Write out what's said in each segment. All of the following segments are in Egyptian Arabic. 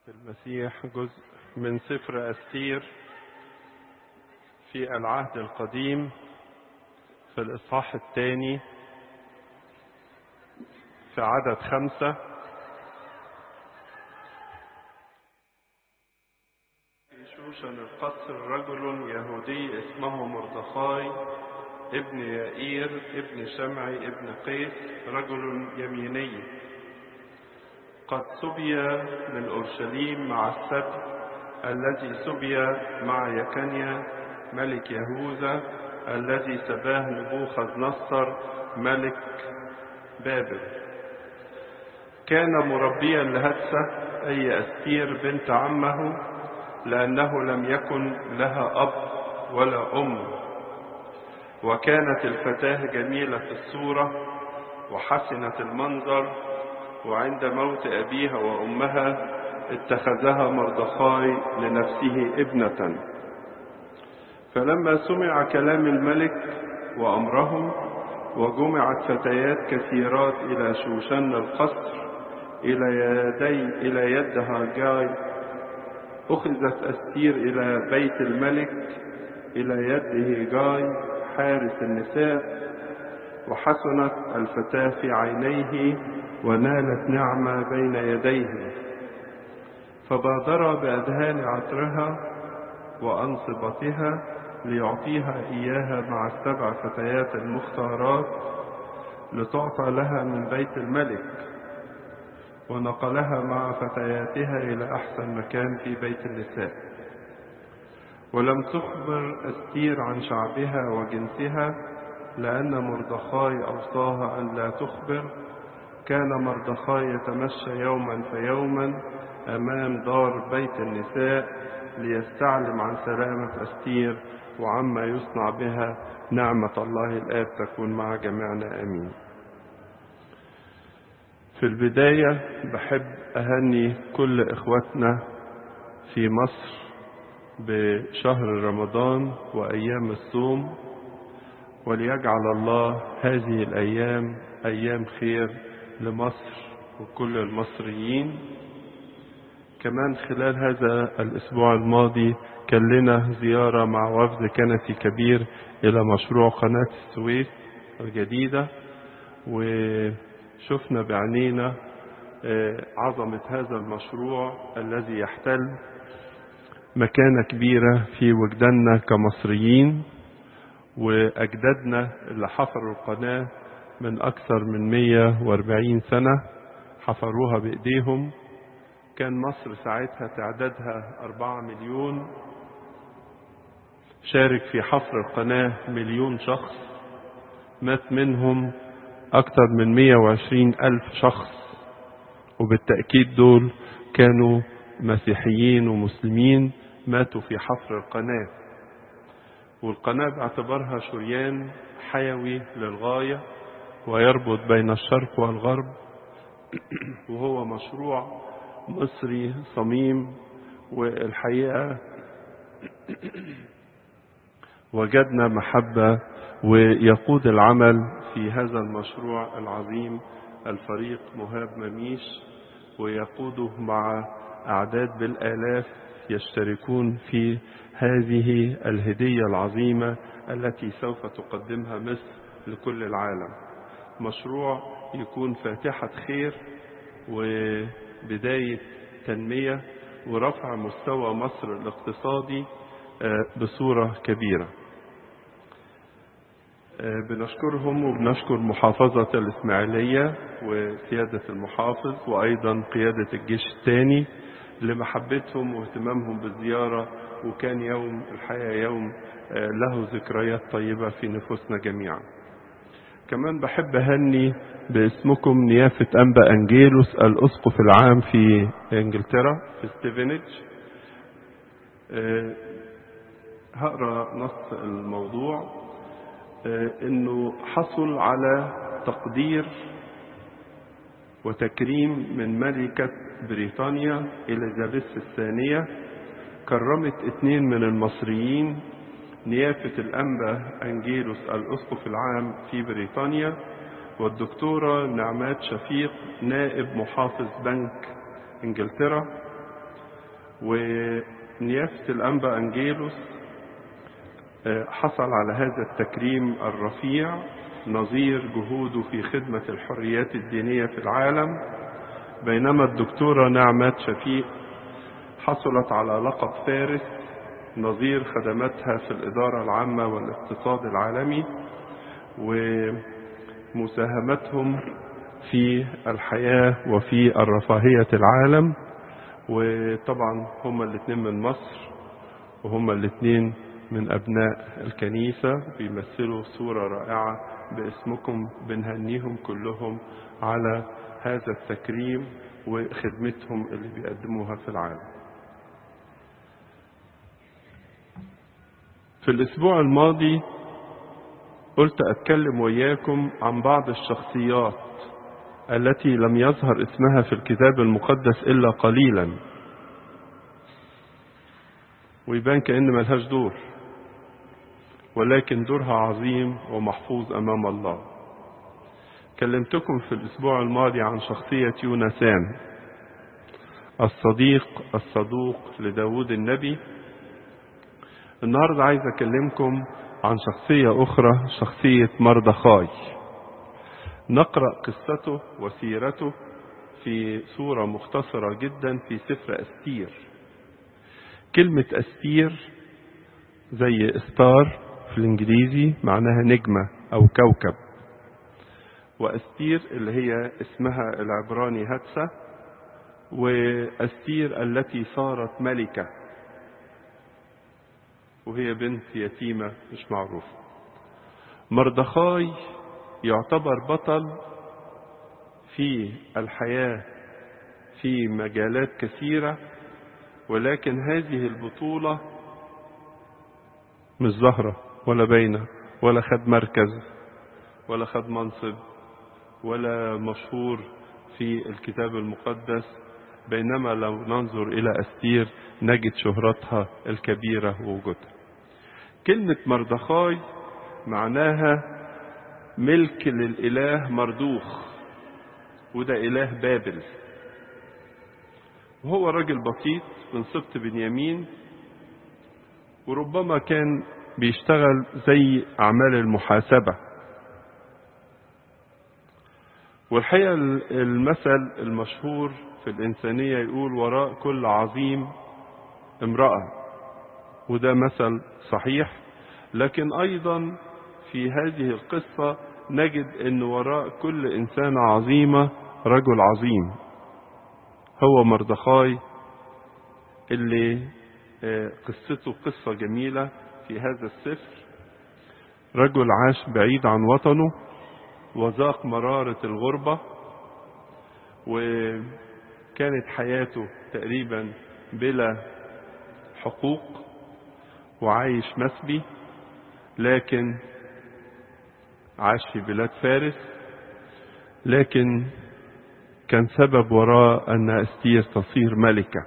المسيح جزء من سفر أستير في العهد القديم في الإصحاح الثاني في عدد خمسة في شوشن القصر رجل يهودي اسمه مردخاي ابن يائير ابن شمعي ابن قيس رجل يميني قد سبي من أورشليم مع السبي الذي سبي مع يكنيا ملك يهوذا الذي سباه نبوخذ نصر ملك بابل كان مربيا لهتسة أي أستير بنت عمه لأنه لم يكن لها أب ولا أم وكانت الفتاة جميلة الصورة وحسنة المنظر وعند موت أبيها وأمها اتخذها مردخاي لنفسه ابنة فلما سمع كلام الملك وأمرهم وجمعت فتيات كثيرات إلى شوشن القصر إلى يدي إلى يد هاجاي أخذت أستير إلى بيت الملك إلى يد هيجاي حارس النساء وحسنت الفتاة في عينيه ونالت نعمة بين يديه فبادر بأذهان عطرها وأنصبتها ليعطيها إياها مع السبع فتيات المختارات لتعطى لها من بيت الملك ونقلها مع فتياتها إلى أحسن مكان في بيت النساء ولم تخبر أستير عن شعبها وجنسها لأن مردخاي أوصاها أن لا تخبر كان مردخاي يتمشى يوما فيوما أمام دار بيت النساء ليستعلم عن سلامة أستير وعما يصنع بها نعمة الله الآب تكون مع جميعنا آمين في البداية بحب أهني كل إخواتنا في مصر بشهر رمضان وأيام الصوم وليجعل الله هذه الأيام أيام خير لمصر وكل المصريين كمان خلال هذا الأسبوع الماضي كان لنا زيارة مع وفد كنسي كبير إلى مشروع قناة السويس الجديدة وشفنا بعينينا عظمة هذا المشروع الذي يحتل مكانة كبيرة في وجداننا كمصريين وأجدادنا اللي حفروا القناة من أكثر من 140 سنة حفروها بإيديهم كان مصر ساعتها تعدادها أربعة مليون شارك في حفر القناة مليون شخص مات منهم أكثر من 120 ألف شخص وبالتأكيد دول كانوا مسيحيين ومسلمين ماتوا في حفر القناة والقناة باعتبارها شريان حيوي للغاية ويربط بين الشرق والغرب وهو مشروع مصري صميم والحقيقة وجدنا محبة ويقود العمل في هذا المشروع العظيم الفريق مهاب مميش ويقوده مع أعداد بالآلاف يشتركون في هذه الهدية العظيمة التي سوف تقدمها مصر لكل العالم مشروع يكون فاتحة خير وبداية تنمية ورفع مستوى مصر الاقتصادي بصورة كبيرة بنشكرهم وبنشكر محافظة الإسماعيلية وسيادة المحافظ وأيضا قيادة الجيش الثاني لمحبتهم واهتمامهم بالزيارة وكان يوم الحقيقة يوم له ذكريات طيبة في نفوسنا جميعا كمان بحب أهني باسمكم نيافة أنبا أنجيلوس الأسقف العام في إنجلترا في ستيفنج هقرا نص الموضوع انه حصل على تقدير وتكريم من ملكة بريطانيا إليزابيث الثانية كرمت اثنين من المصريين نيافة الأنبا أنجيلوس الأسقف العام في بريطانيا والدكتورة نعمات شفيق نائب محافظ بنك إنجلترا ونيافة الأنبا أنجيلوس حصل على هذا التكريم الرفيع نظير جهوده في خدمة الحريات الدينية في العالم بينما الدكتورة نعمات شفيق حصلت على لقب فارس نظير خدماتها في الإدارة العامة والاقتصاد العالمي ومساهمتهم في الحياة وفي الرفاهية العالم وطبعا هما الاثنين من مصر وهما الاثنين من أبناء الكنيسة بيمثلوا صورة رائعة باسمكم بنهنيهم كلهم على هذا التكريم وخدمتهم اللي بيقدموها في العالم في الأسبوع الماضي قلت أتكلم وياكم عن بعض الشخصيات التي لم يظهر اسمها في الكتاب المقدس إلا قليلا ويبان كأن ملهاش دور ولكن دورها عظيم ومحفوظ أمام الله كلمتكم في الأسبوع الماضي عن شخصية يونسان الصديق الصدوق لداود النبي النهاردة عايز أكلمكم عن شخصية أخرى شخصية مردخاي نقرأ قصته وسيرته في صورة مختصرة جدا في سفر أستير كلمة أستير زي استار في الإنجليزي معناها نجمة أو كوكب وأستير اللي هي اسمها العبراني هتسة وأستير التي صارت ملكة وهي بنت يتيمة مش معروفة مردخاي يعتبر بطل في الحياة في مجالات كثيرة ولكن هذه البطولة مش ظاهرة ولا باينة ولا خد مركز ولا خد منصب ولا مشهور في الكتاب المقدس بينما لو ننظر إلى أستير نجد شهرتها الكبيرة ووجودها كلمة مردخاي معناها ملك للإله مردوخ وده إله بابل وهو راجل بسيط من سبط بنيامين وربما كان بيشتغل زي أعمال المحاسبة والحقيقة المثل المشهور في الإنسانية يقول وراء كل عظيم امرأة وده مثل صحيح لكن أيضا في هذه القصة نجد أن وراء كل إنسانة عظيمة رجل عظيم هو مردخاي اللي قصته قصة جميلة في هذا السفر رجل عاش بعيد عن وطنه وذاق مرارة الغربة وكانت حياته تقريبا بلا حقوق وعايش مسبي لكن عاش في بلاد فارس لكن كان سبب وراء أن أستير تصير ملكة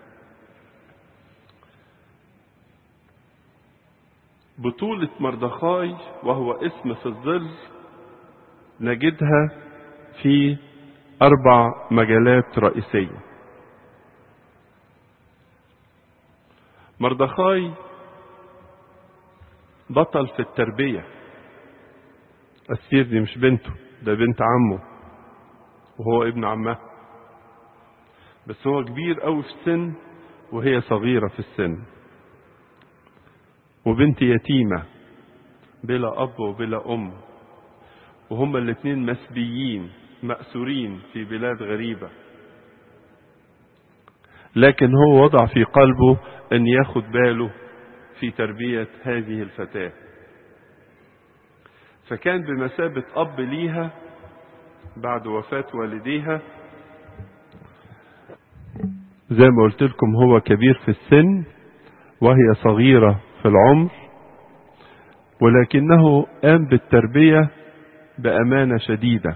بطولة مردخاي وهو اسم في الظل نجدها في أربع مجالات رئيسية مردخاي بطل في التربية أستير دي مش بنته ده بنت عمه وهو ابن عمها بس هو كبير قوي في السن وهي صغيرة في السن وبنت يتيمة بلا أب وبلا أم وهما الاثنين مسبيين مأسورين في بلاد غريبة لكن هو وضع في قلبه أن ياخد باله في تربية هذه الفتاة فكان بمثابة أب ليها بعد وفاة والديها زي ما قلت لكم هو كبير في السن وهي صغيرة في العمر ولكنه قام بالتربية بأمانة شديدة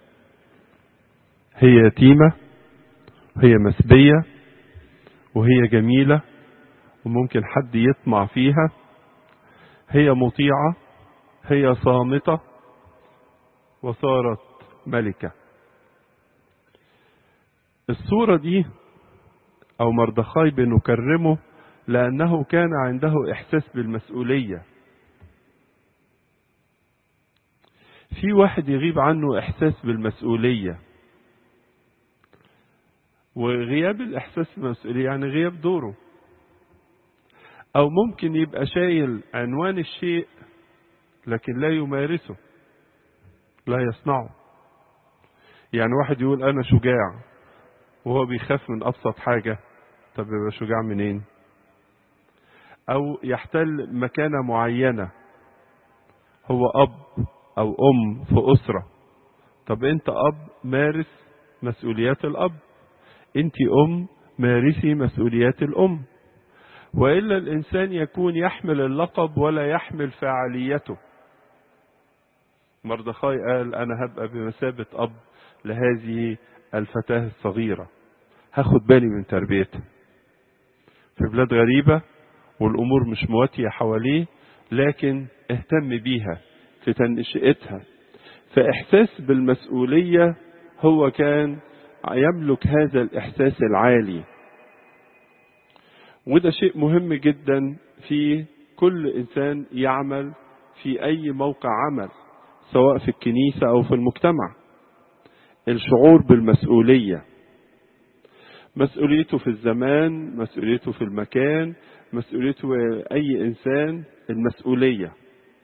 هي يتيمة هي مسبية وهي جميلة وممكن حد يطمع فيها هي مطيعة هي صامتة وصارت ملكة الصورة دي أو مردخاي بنكرمه لأنه كان عنده إحساس بالمسؤولية في واحد يغيب عنه إحساس بالمسؤولية وغياب الإحساس بالمسؤولية يعني غياب دوره أو ممكن يبقى شايل عنوان الشيء لكن لا يمارسه لا يصنعه يعني واحد يقول أنا شجاع وهو بيخاف من أبسط حاجة طب يبقى شجاع منين أو يحتل مكانة معينة هو أب أو أم في أسرة طب أنت أب مارس مسؤوليات الأب أنت أم مارسي مسؤوليات الأم وإلا الإنسان يكون يحمل اللقب ولا يحمل فاعليته مردخاي قال أنا هبقى بمثابة أب لهذه الفتاة الصغيرة هاخد بالي من تربيتها في بلاد غريبة والأمور مش مواتية حواليه لكن اهتم بيها في تنشئتها فإحساس بالمسؤولية هو كان يملك هذا الإحساس العالي وده شيء مهم جدا في كل إنسان يعمل في أي موقع عمل سواء في الكنيسة أو في المجتمع الشعور بالمسؤولية مسؤوليته في الزمان مسؤوليته في المكان مسؤوليته أي إنسان المسؤولية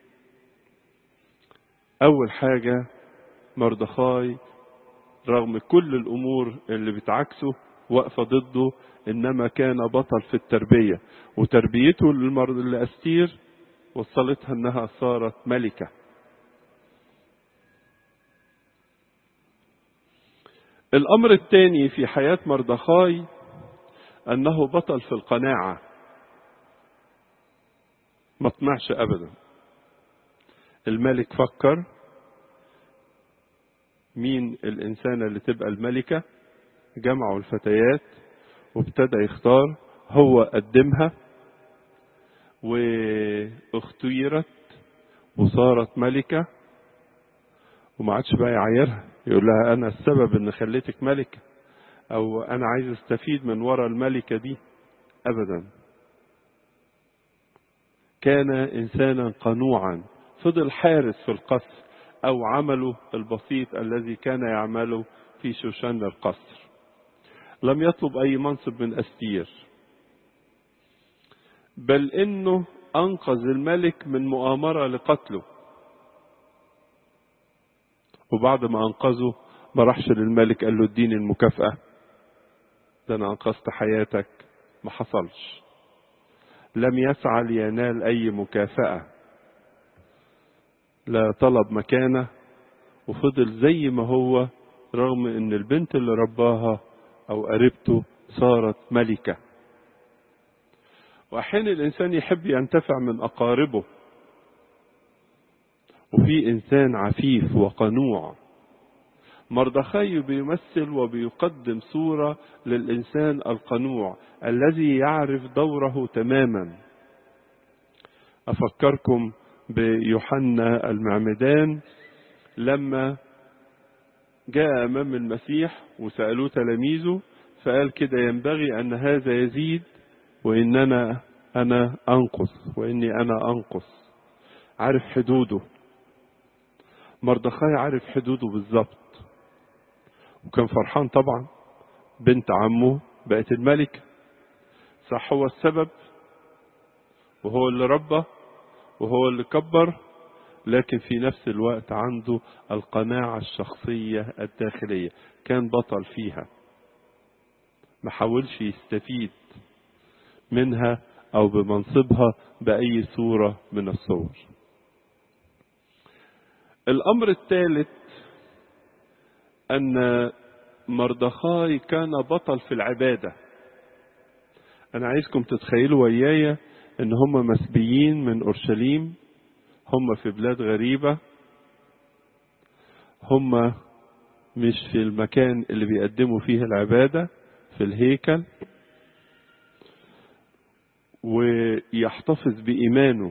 أول حاجة مردخاي رغم كل الأمور اللي بتعكسه واقفة ضده إنما كان بطل في التربية وتربيته لأستير وصلتها إنها صارت ملكة الأمر الثاني في حياة مردخاي أنه بطل في القناعة ما طمعش أبدا الملك فكر مين الإنسانة اللي تبقى الملكة جمعوا الفتيات وابتدى يختار هو قدمها واختيرت وصارت ملكة وما عادش بقى يعايرها يقول لها أنا السبب إن خليتك ملكة أو أنا عايز أستفيد من ورا الملكة دي أبدا كان إنسانا قنوعا فضل حارس في القصر أو عمله البسيط الذي كان يعمله في شوشان القصر لم يطلب أي منصب من أستير بل إنه أنقذ الملك من مؤامرة لقتله وبعد ما أنقذه ما راحش للملك قال له اديني المكافأة ده أنا أنقذت حياتك ما حصلش لم يسعى لينال أي مكافأة لا طلب مكانة وفضل زي ما هو رغم ان البنت اللي رباها او قريبته صارت ملكة واحيانا الانسان يحب ينتفع من اقاربه وفي انسان عفيف وقنوع مردخي بيمثل وبيقدم صورة للإنسان القنوع الذي يعرف دوره تماما أفكركم بيوحنا المعمدان لما جاء أمام المسيح وسألوه تلاميذه فقال كده ينبغي أن هذا يزيد وإننا أنا أنقص وإني أنا أنقص عارف حدوده مردخاي عارف حدوده بالظبط وكان فرحان طبعا بنت عمه بقت الملكة صح هو السبب وهو اللي ربى وهو اللي كبر لكن في نفس الوقت عنده القناعة الشخصية الداخلية كان بطل فيها ما حاولش يستفيد منها أو بمنصبها بأي صورة من الصور الأمر الثالث أن مردخاي كان بطل في العبادة أنا عايزكم تتخيلوا ويايا إن هم مسبيين من أورشليم هم في بلاد غريبة هم مش في المكان اللي بيقدموا فيه العبادة في الهيكل ويحتفظ بإيمانه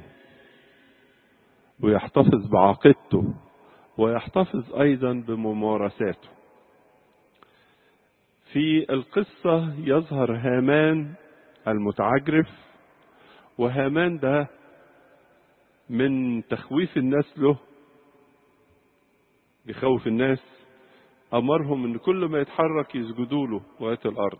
ويحتفظ بعقيدته ويحتفظ أيضا بممارساته في القصة يظهر هامان المتعجرف وهامان ده من تخويف الناس له يخوف الناس أمرهم إن كل ما يتحرك يسجدوا له وقت الأرض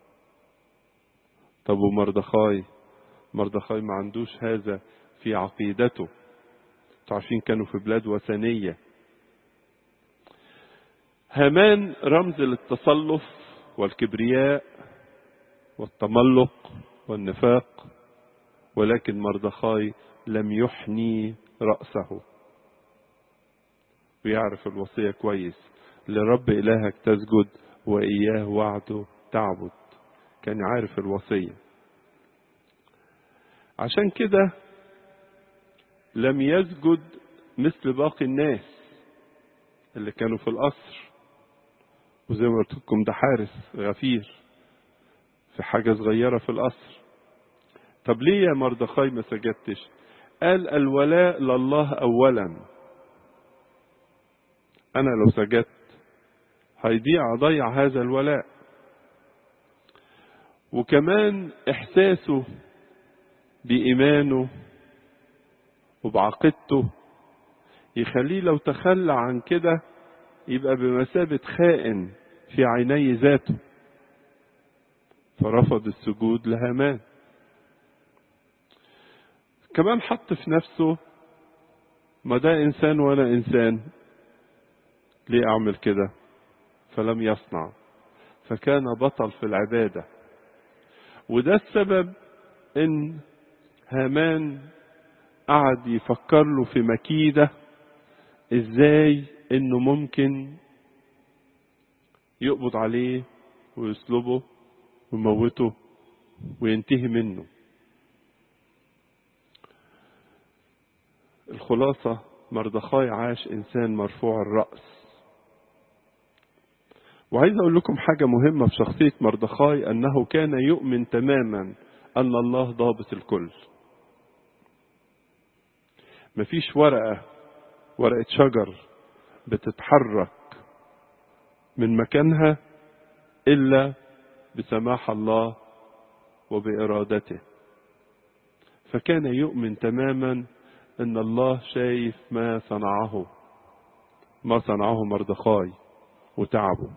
طب ومردخاي مردخاي ما عندوش هذا في عقيدته عارفين كانوا في بلاد وثنية هامان رمز للتسلف والكبرياء والتملق والنفاق ولكن مردخاي لم يحني رأسه ويعرف الوصية كويس لرب إلهك تسجد وإياه وعده تعبد كان عارف الوصية عشان كده لم يسجد مثل باقي الناس اللي كانوا في القصر وزي ما قلت لكم ده حارس غفير في حاجة صغيرة في القصر طب ليه يا مردخاي ما سجدتش قال الولاء لله أولا أنا لو سجدت هيضيع ضيع هذا الولاء وكمان إحساسه بإيمانه وبعقيدته يخليه لو تخلى عن كده يبقى بمثابة خائن في عيني ذاته فرفض السجود لهامان كمان حط في نفسه ما ده إنسان وأنا إنسان ليه أعمل كده فلم يصنع فكان بطل في العبادة وده السبب إن هامان قعد يفكر له في مكيدة ازاي انه ممكن يقبض عليه ويسلبه ويموته وينتهي منه الخلاصة مردخاي عاش إنسان مرفوع الرأس وعايز أقول لكم حاجة مهمة في شخصية مردخاي أنه كان يؤمن تماما أن الله ضابط الكل مفيش ورقة ورقة شجر بتتحرك من مكانها إلا بسماح الله وبإرادته فكان يؤمن تماما أن الله شايف ما صنعه ما صنعه مردخاي وتعبه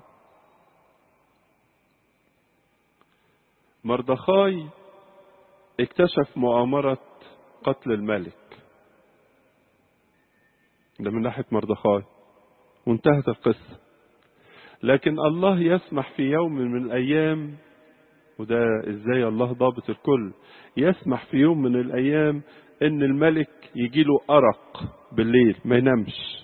مردخاي اكتشف مؤامرة قتل الملك ده من ناحية مردخاي وانتهت القصة لكن الله يسمح في يوم من الأيام وده ازاي الله ضابط الكل يسمح في يوم من الأيام ان الملك يجيله أرق بالليل ما ينامش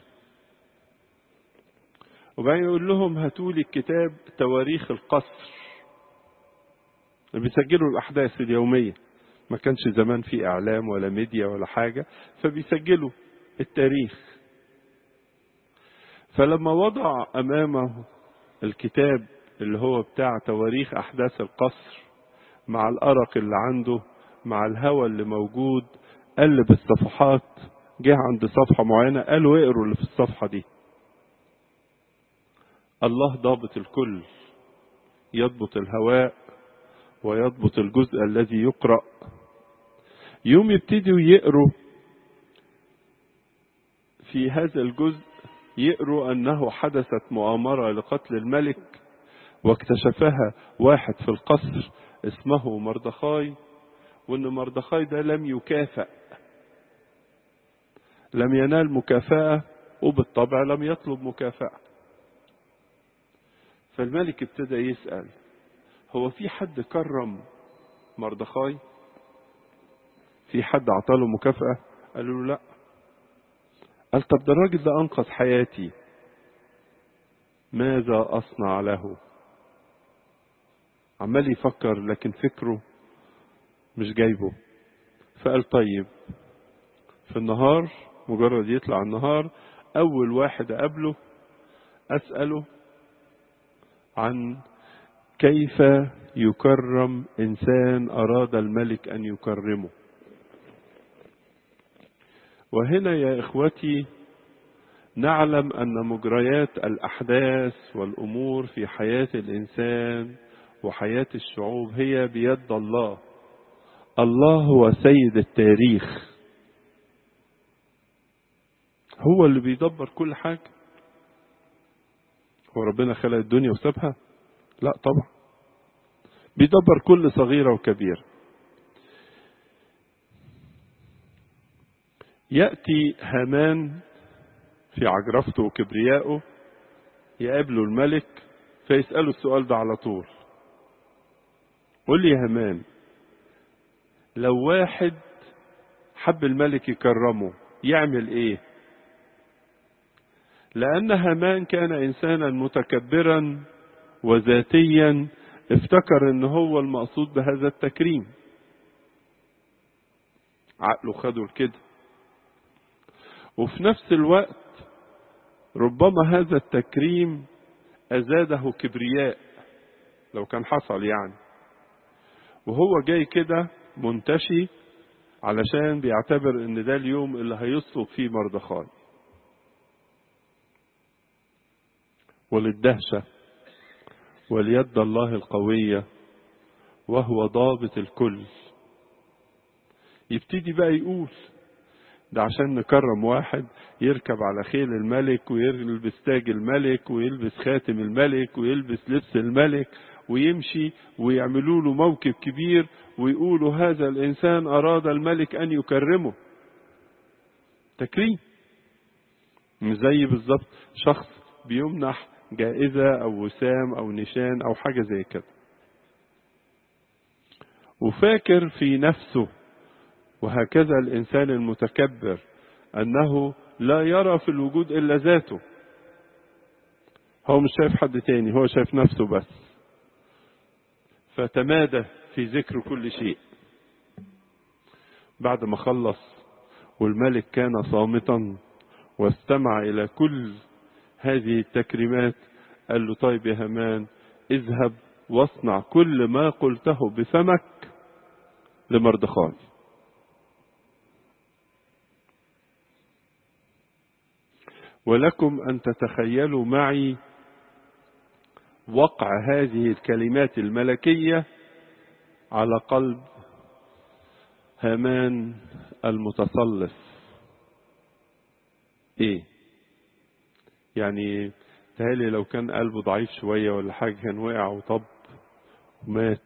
وبعدين يقول لهم هاتوا لي الكتاب تواريخ القصر بيسجلوا الأحداث اليومية ما كانش زمان في إعلام ولا ميديا ولا حاجة فبيسجلوا التاريخ فلما وضع أمامه الكتاب اللي هو بتاع تواريخ أحداث القصر مع الأرق اللي عنده مع الهوى اللي موجود قلب الصفحات جه عند صفحة معينة قالوا اقروا اللي في الصفحة دي الله ضابط الكل يضبط الهواء ويضبط الجزء الذي يقرأ يوم يبتدوا يقروا في هذا الجزء يقروا أنه حدثت مؤامرة لقتل الملك واكتشفها واحد في القصر اسمه مردخاي وأن مردخاي ده لم يكافأ لم ينال مكافأة وبالطبع لم يطلب مكافأة فالملك ابتدى يسأل هو في حد كرم مردخاي في حد عطاله مكافأة قالوا له لا قال طب ده الراجل ده أنقذ حياتي ماذا أصنع له عمال يفكر لكن فكره مش جايبه فقال طيب في النهار مجرد يطلع النهار أول واحد أقابله أسأله عن كيف يكرم إنسان أراد الملك أن يكرمه وهنا يا إخوتي نعلم أن مجريات الأحداث والأمور في حياة الإنسان وحياة الشعوب هي بيد الله الله هو سيد التاريخ هو اللي بيدبر كل حاجة هو ربنا خلق الدنيا وسابها لا طبعا بيدبر كل صغيرة وكبيرة يأتي هامان في عجرفته وكبريائه يقابله الملك فيسأله السؤال ده على طول قول لي يا هامان لو واحد حب الملك يكرمه يعمل ايه لأن هامان كان إنسانا متكبرا وذاتيا افتكر ان هو المقصود بهذا التكريم عقله خده لكده وفي نفس الوقت ربما هذا التكريم أزاده كبرياء لو كان حصل يعني وهو جاي كده منتشي علشان بيعتبر ان ده اليوم اللي هيصلب فيه مردخاي وللدهشة وليد الله القوية وهو ضابط الكل يبتدي بقى يقول ده عشان نكرم واحد يركب على خيل الملك ويلبس تاج الملك ويلبس خاتم الملك ويلبس لبس الملك ويمشي ويعملوا له موكب كبير ويقولوا هذا الإنسان أراد الملك أن يكرمه تكريم مش زي بالظبط شخص بيمنح جائزة أو وسام أو نشان أو حاجة زي كده وفاكر في نفسه وهكذا الإنسان المتكبر أنه لا يرى في الوجود إلا ذاته هو مش شايف حد تاني هو شايف نفسه بس فتمادى في ذكر كل شيء بعد ما خلص والملك كان صامتا واستمع إلى كل هذه التكريمات قال له طيب يا همان اذهب واصنع كل ما قلته بفمك لمردخاي ولكم أن تتخيلوا معي وقع هذه الكلمات الملكية على قلب هامان المتصلف ايه يعني تهالي لو كان قلبه ضعيف شوية ولا حاجة كان وقع وطب ومات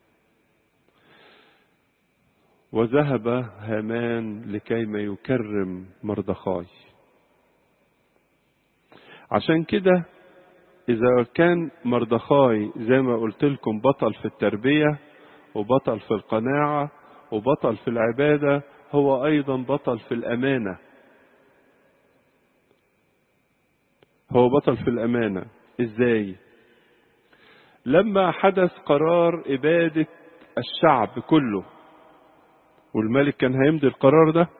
وذهب هامان لكيما يكرم مردخاي عشان كده إذا كان مردخاي زي ما قلت لكم بطل في التربية وبطل في القناعة وبطل في العبادة هو أيضا بطل في الأمانة هو بطل في الأمانة إزاي لما حدث قرار إبادة الشعب كله والملك كان هيمضي القرار ده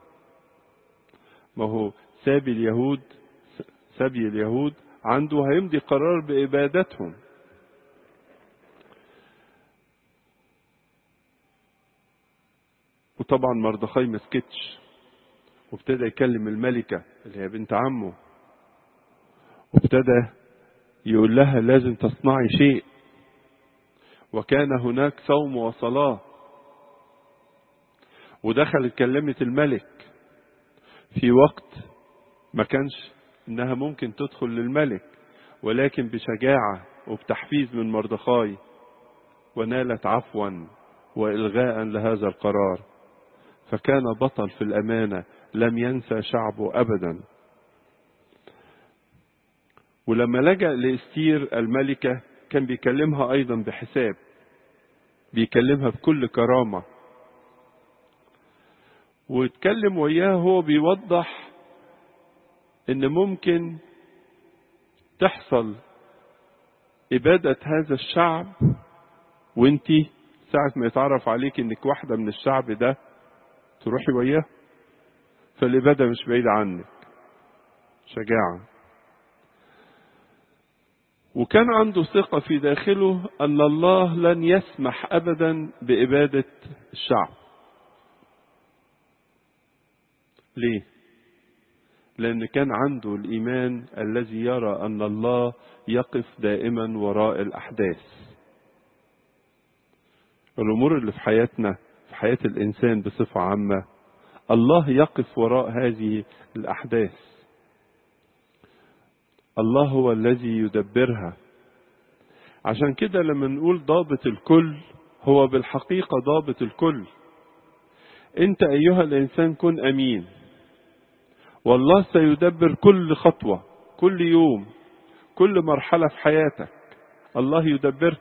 ما هو سابي اليهود سبي اليهود عنده هيمضي قرار بإبادتهم وطبعا مردخاي ما سكتش وابتدى يكلم الملكة اللي هي بنت عمه وابتدى يقول لها لازم تصنعي شيء وكان هناك صوم وصلاة ودخلت كلمت الملك في وقت ما كانش انها ممكن تدخل للملك ولكن بشجاعة وبتحفيز من مردخاي ونالت عفوا والغاء لهذا القرار فكان بطل في الامانه لم ينسى شعبه ابدا ولما لجا لاستير الملكه كان بيكلمها ايضا بحساب بيكلمها بكل كرامه واتكلم وياها هو بيوضح ان ممكن تحصل اباده هذا الشعب وانتي ساعة ما يتعرف عليك انك واحدة من الشعب ده تروحي وياه فالإبادة مش بعيدة عنك شجاعة وكان عنده ثقة في داخله أن الله لن يسمح أبدا بإبادة الشعب ليه؟ لأن كان عنده الإيمان الذي يرى أن الله يقف دائما وراء الأحداث الأمور اللي في حياتنا في حياة الإنسان بصفة عامة الله يقف وراء هذه الأحداث الله هو الذي يدبرها عشان كده لما نقول ضابط الكل هو بالحقيقة ضابط الكل انت ايها الانسان كن امين والله سيدبر كل خطوة كل يوم كل مرحلة في حياتك الله يدبر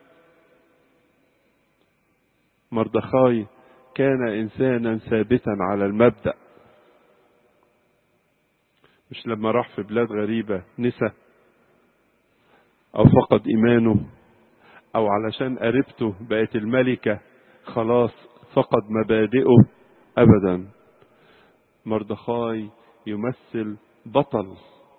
مردخاي كان انسانا ثابتا على المبدأ مش لما راح في بلاد غريبة نسى او فقد ايمانه او علشان قريبته بقت الملكة خلاص فقد مبادئه ابدا مردخاي يمثل بطل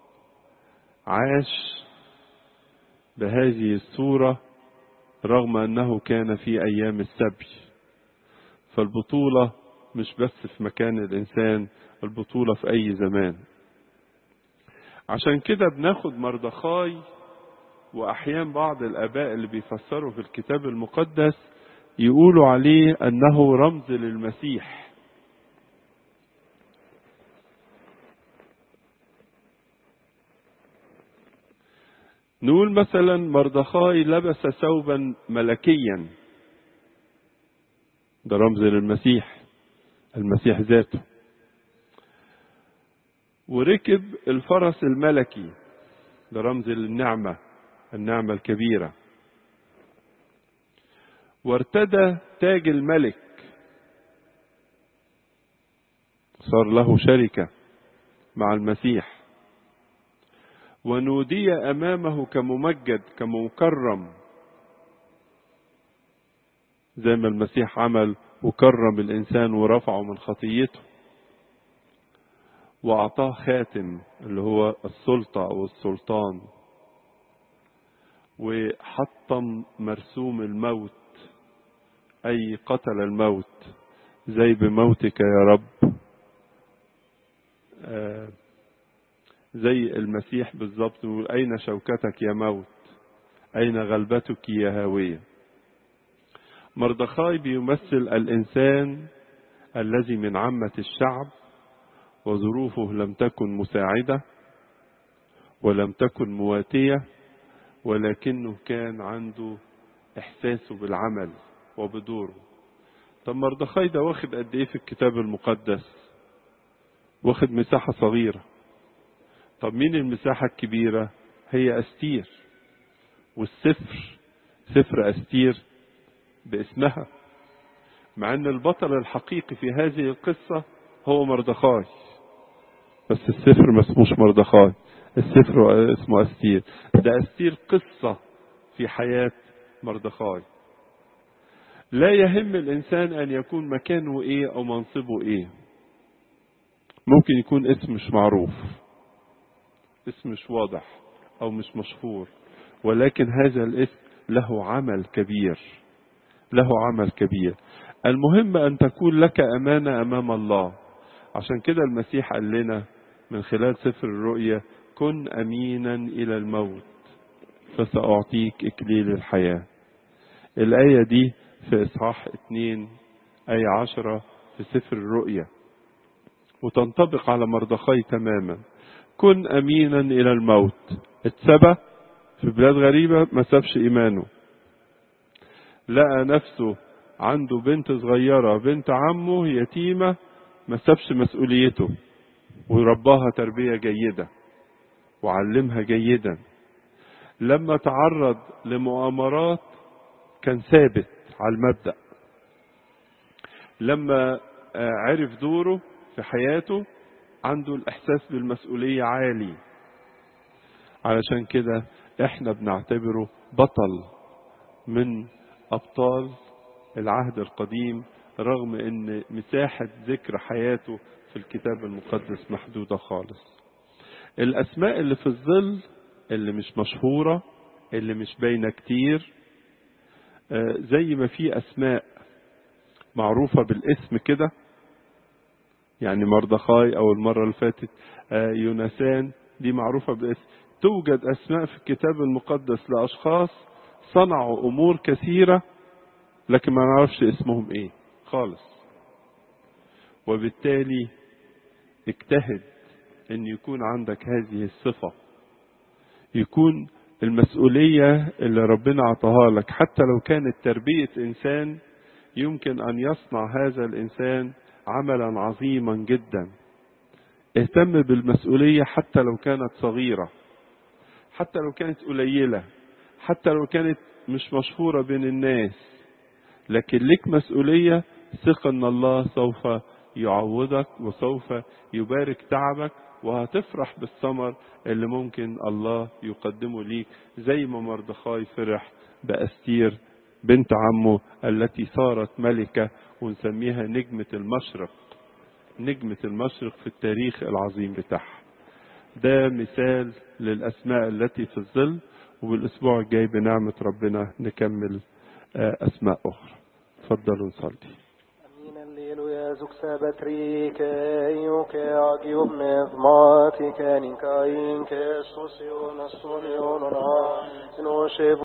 عاش بهذه الصورة رغم انه كان في ايام السبي فالبطولة مش بس في مكان الانسان البطولة في اي زمان عشان كده بناخد مردخاي واحيان بعض الاباء اللي بيفسروا في الكتاب المقدس يقولوا عليه انه رمز للمسيح نقول مثلا مردخاي لبس ثوبا ملكيا ده رمز للمسيح المسيح ذاته وركب الفرس الملكي ده رمز للنعمه النعمة الكبيرة وارتدى تاج الملك صار له شركة مع المسيح ونودي أمامه كممجد كمكرم زي ما المسيح عمل وكرم الإنسان ورفعه من خطيته وأعطاه خاتم اللي هو السلطة أو السلطان وحطم مرسوم الموت أي قتل الموت زي بموتك يا رب آه زي المسيح بالظبط نقول أين شوكتك يا موت أين غلبتك يا هاوية مردخاي بيمثل الإنسان الذي من عامة الشعب وظروفه لم تكن مساعدة ولم تكن مواتية ولكنه كان عنده إحساسه بالعمل وبدوره طب مردخاي ده واخد قد إيه في الكتاب المقدس واخد مساحة صغيرة طب مين المساحة الكبيرة هي أستير والسفر سفر أستير باسمها مع أن البطل الحقيقي في هذه القصة هو مردخاي بس السفر ما اسموش مردخاي السفر اسمه أستير ده أستير قصة في حياة مردخاي لا يهم الإنسان أن يكون مكانه إيه أو منصبه إيه ممكن يكون اسم مش معروف اسم مش واضح أو مش مشهور ولكن هذا الاسم له عمل كبير له عمل كبير المهم أن تكون لك أمانة أمام الله عشان كده المسيح قال لنا من خلال سفر الرؤيا كن أمينا إلى الموت فسأعطيك إكليل الحياة الآية دي في إصحاح 2 أي عشرة في سفر الرؤيا وتنطبق على مردخاي تماما كن أمينا إلى الموت اتسبى في بلاد غريبة ما سابش إيمانه لقى نفسه عنده بنت صغيرة بنت عمه يتيمة ما سابش مسؤوليته ورباها تربية جيدة وعلمها جيدا لما تعرض لمؤامرات كان ثابت على المبدأ لما عرف دوره في حياته عنده الإحساس بالمسؤولية عالي علشان كده احنا بنعتبره بطل من أبطال العهد القديم رغم ان مساحة ذكر حياته في الكتاب المقدس محدودة خالص الأسماء اللي في الظل اللي مش مشهورة اللي مش باينة كتير زي ما في أسماء معروفة بالاسم كده يعني مردخاي أو المرة اللي فاتت يونسان دي معروفة باسم توجد أسماء في الكتاب المقدس لأشخاص صنعوا أمور كثيرة لكن ما نعرفش اسمهم إيه خالص وبالتالي اجتهد أن يكون عندك هذه الصفة يكون المسؤولية اللي ربنا عطاها لك حتى لو كانت تربية إنسان يمكن أن يصنع هذا الإنسان عملا عظيما جدا اهتم بالمسؤولية حتى لو كانت صغيرة حتى لو كانت قليلة حتى لو كانت مش مشهورة بين الناس لكن لك مسؤولية ثق ان الله سوف يعوضك وسوف يبارك تعبك وهتفرح بالثمر اللي ممكن الله يقدمه ليك زي ما مردخاي فرح بأستير بنت عمه التي صارت ملكة ونسميها نجمة المشرق نجمة المشرق في التاريخ العظيم بتاعها ده مثال للأسماء التي في الظل والأسبوع الجاي بنعمة ربنا نكمل أسماء أخرى تفضلوا نصلي Jesu sabatrike, iuke agium nevmatike, ninka inke susion asunionon a,